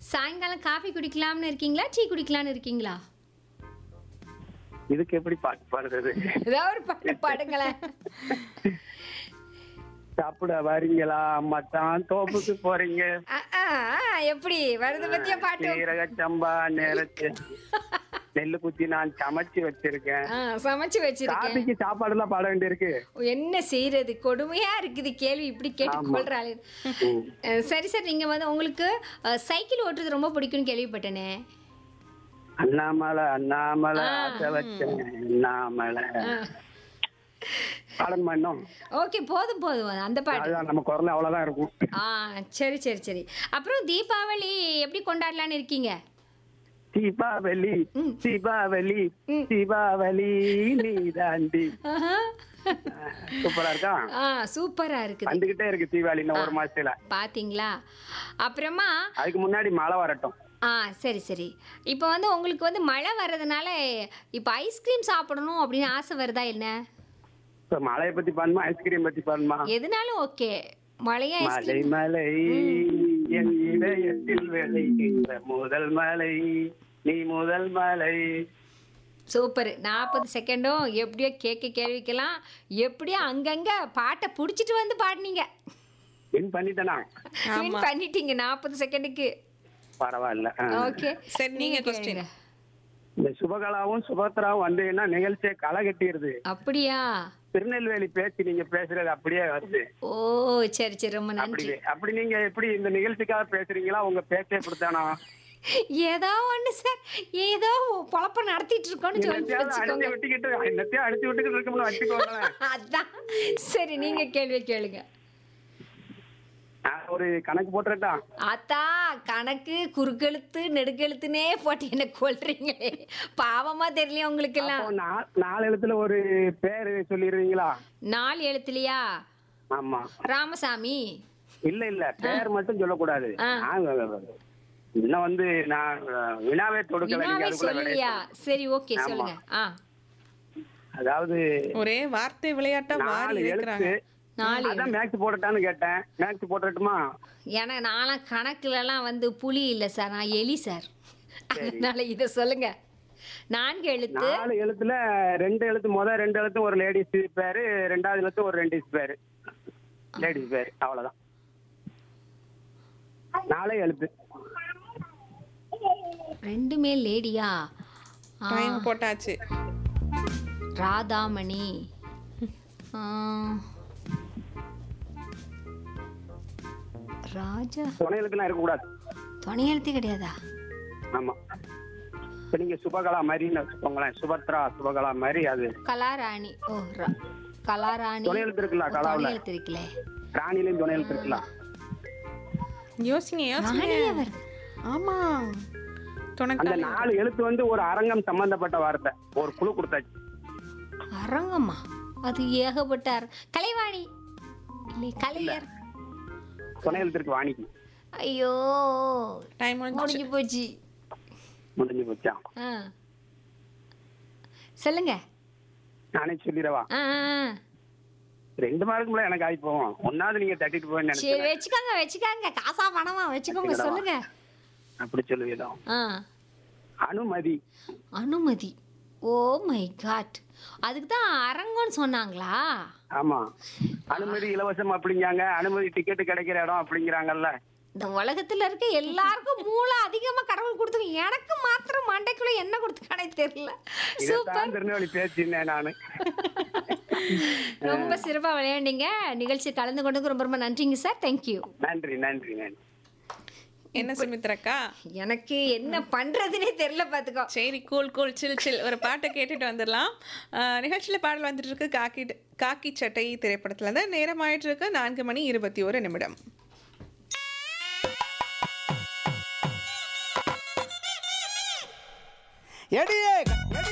சாயங்காலம் காஃபி குடிக்கலாம்னு இருக்கீங்களா டீ குடிக்கலாம்னு இருக்கீங்களா இதுக்கு எப்படி பாட்டு பாடுறது ஏதாவது ஒரு பாட்டு பாடுங்களேன் சாப்பிட வரீங்களா மச்சான் தோப்புக்கு போறீங்க ஆ, ஆ, ஆ, எப்படி வருது பத்தியா பாட்டு சீரக சம்பா நேரத்து நெல்லு குத்தி நான் சமைச்சு வச்சிருக்கேன் ஆ, சமைச்சு வச்சிருக்கேன் காபிக்கு சாப்பாடு எல்லாம் பாட வேண்டியிருக்கு என்ன செய்யறது கொடுமையா இருக்குது கேள்வி இப்படி கேட்டு ஆமா. கொள்றாள் ம். சரி சார் நீங்க வந்து உங்களுக்கு அஹ், சைக்கிள் ஓட்டுறது ரொம்ப பிடிக்கும்னு கேள்விப்பட்டேனே அண்ணாமலை அண்ணாமலை ஆ. ஆசை வச்சேன் அண்ணாமலை பாடணுமா இன்னும் ஓகே போதும் போதும் அந்த பாட்டு அதுதான் நம்ம குரல் அவ்வளவுதான் இருக்கும் ஆ சரி சரி சரி அப்புறம் தீபாவளி எப்படி கொண்டாடலாம்னு இருக்கீங்க தீபாவளி ம். தீபாவளி ம். தீபாவளி நீ தாண்டி ஆஹா. சூப்பரா இருக்கா ஆ சூப்பரா இருக்குது வந்துகிட்டே இருக்கு தீபாவளி இன்னும் ஒரு மாசத்துல பாத்தீங்களா அப்புறமா அதுக்கு முன்னாடி மழை வரட்டும் ஆ சரி சரி இப்போ வந்து உங்களுக்கு வந்து மழை வர்றதுனால இப்போ ஐஸ்கிரீம் சாப்பிடணும் அப்படின்னு ஆசை வருதா என்ன இப்ப மழையை பத்தி பாடணுமா ஐஸ்கிரீம் பத்தி பாடணுமா எதுனாலும் ஓகே மழையா மலை ஐஸ்கிரீம் மலை என் இதயத்தில் விளைகின்ற முதல் மலை நீ முதல் மலை சூப்பர் நாற்பது செகண்டும் எப்படியோ கேட்க கேள்விக்கலாம் எப்படியோ அங்கங்க பாட்டை பிடிச்சிட்டு வந்து பாடினீங்க வின் பண்ணிட்டேனா Win பண்ணிட்டீங்க நாற்பது செகண்டுக்கு பரவாயில்ல ஆ. ஓகே சரி நீங்க கொஸ்டின் இந்த சுபகலாவும் சுபத்ராவும் வந்தீங்கன்னா நிகழ்ச்சியை களை கட்டிடுது அப்படியா திருநெல்வேலி பேச்சு நீங்க பேசுறது அப்படியே வருது ஓ சரி சரி ரொம்ப அப்படி நன்றி அப்படி நீங்க எப்படி இந்த நிகழ்ச்சிக்காக பேசுறீங்களா உங்க பேச்சே கொடுத்தானா ஏதோ ஒண்ணு சார் ஏதோ பொழப்ப நடத்திட்டு இருக்கோம்னு சொல்லி என்னத்தையாவது அடிச்சு வச்சுக்கோங்க விட்டுக்கிட்டு என்னத்தையும் அடிச்சு விட்டுக்கிட்டு இருக்கோம்னு வச்சுக்கோங்களேன் அதான் சரி நீங்க கேள்வி கேளுங்க நான் ஒரு கணக்கு போட்டுறட்டா அத்தா கணக்கு குறுக்கெழுத்து நெடுக்கெழுத்துனே போட்டு என்ன கொல்றீங்களே பாவமா தெரியலையா உங்களுக்கு எல்லாம் அப்போ நா- நாலு எழுத்துல ஒரு பேரு சொல்லிடுவீங்களா நாலு எழுத்துலையா ஆமா ராமசாமி இல்ல இல்ல பேர் மட்டும் சொல்லக்கூடாது ஆ. நான் இன்னும் வந்து நான் வினாவே தொடுக்கல நீங்க வினாவே அதுக்குள்ள சொல்லியா விடையை சரி ஓகே ஆமா. சொல்லுங்க ஆ அதாவது ஒரே வார்த்தை விளையாட்டா நாலு வாரி எழுத்து இருக்கிறாங்க நாலு அதான் மேக்ஸ் போடட்டான்னு கேட்டேன் மேக்ஸ் போடட்டுமா ஏன்னா நான்லாம் கணக்குலலாம் வந்து புலி இல்லை சார் நான் எலி சார் அதனால இதை சொல்லுங்க நான்கு எழுத்து நாலு எழுத்துல ரெண்டு எழுத்து முத ரெண்டு எழுத்து ஒரு லேடிஸ் பேரு ரெண்டாவது எழுத்து ஒரு ரெண்டிஸ் பேரு லேடிஸ் பேரு அவ்வளவுதான் நாலே எழுத்து ரெண்டுமே லேடியா ஆ, டைம் போட்டாச்சு ராதாமணி ஆ, ராஜா துணை எழுத்துலாம் இருக்கக்கூடாது துணை எழுத்து கிடையாதா ஆமா இப்ப நீங்க சுபகலா மாதிரின்னு வச்சுக்கோங்களேன் சுபத்ரா சுபகலா மாதிரி அது கலாராணி ஓ ரா- கலாராணி துணை எழுத்து இருக்குல்ல ஓ, கலாவுல துணை எழுத்து இருக்குல்ல ராணிலையும் துணை எழுத்து இருக்குல்ல யோசிங்க யோசிங்க ராணியா வருது ஆமா அந்த துணக்காளி நாலு எழுத்து வந்து ஒரு அரங்கம் சம்பந்தப்பட்ட வார்த்தை ஒரு குழு கொடுத்தாச்சு அரங்கம்மா அது ஏகப்பட்ட அர- கலைவாணி இல்லை கலைஞர் துணை எழுத்து இருக்கு வாணிக்கு ஐயோ டைம் முடிஞ்சு முடிஞ்சு போச்சு முடிஞ்சு போச்சா ஆ சொல்லுங்க நானே சொல்லிடவா ஆ ஆ, ஆ. ரெண்டு மார்க்கும்ல எனக்கு ஆகி போவோம் ஒன்னாவது நீங்க தட்டிட்டு போய் சரி நினைச்சேன் வச்சுக்கோங்க வச்சுக்கோங்க காசா பணமா வச்சுக்கோங்க வச்சுக்கிடவா? சொல்லுங்க அப்படி சொல்லுவீதான் ஆ அனுமதி அனுமதி ஓ மை காட் அதுக்கு தான் அரங்கம்னு சொன்னாங்களா ஆமா அனுமதி இலவசம் அப்படிங்காங்க அனுமதி டிக்கெட் கிடைக்கிற இடம் அப்படிங்கிறாங்கல்ல இந்த உலகத்துல இருக்க எல்லாருக்கும் மூளை அதிகமா கடவுள் கொடுத்து எனக்கு மாத்திரம் மண்டைக்குள்ள என்ன கொடுத்துக்கானே தெரியல சூப்பர் இதைத்தான் திருநெல்வேலி பேசினேன் நானு ரொம்ப சிறப்பா விளையாண்டீங்க நிகழ்ச்சி கலந்து கொண்டதுக்கு ரொம்ப ரொம்ப நன்றிங்க சார் தேங்க்யூ நன்றி நன்றி நன்றி என்ன சுமித்ராக்கா எனக்கு என்ன பண்றதுனே தெரியல பாத்துக்கோ சரி கூல் கூல் சில் சில் ஒரு பாட்டை கேட்டுட்டு வந்துடலாம் ஆஹ் நிகழ்ச்சியில பாடல் வந்துட்டு இருக்கு காக்கி காக்கி சட்டை திரைப்படத்துல இருந்து நேரம் ஆயிட்டு இருக்கு நான்கு மணி இருபத்தி ஒரு நிமிடம் எடியே